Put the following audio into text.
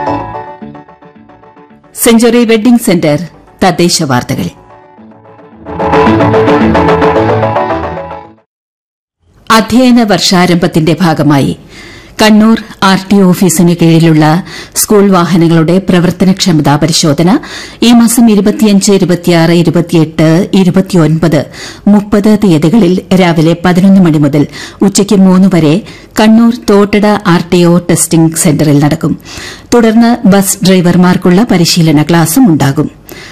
century wedding centre തദ്ദേശ വാർത്തകൾ അധ്യയന വർഷാരംഭത്തിന്റെ ഭാഗമായി കണ്ണൂർ ആർ ടി ഓഫീസിന് കീഴിലുള്ള സ്കൂൾ വാഹനങ്ങളുടെ പ്രവർത്തനക്ഷമതാ പരിശോധന ഈ മാസം മുപ്പത് തീയതികളിൽ രാവിലെ പതിനൊന്ന് മണി മുതൽ ഉച്ചയ്ക്ക് മൂന്ന് വരെ Kannur Thottada R T O testing സെന്ററിൽ നടക്കും തുടർന്ന് ബസ് ഡ്രൈവർമാർക്കുള്ള പരിശീലന ക്ലാസും ഉണ്ടാകും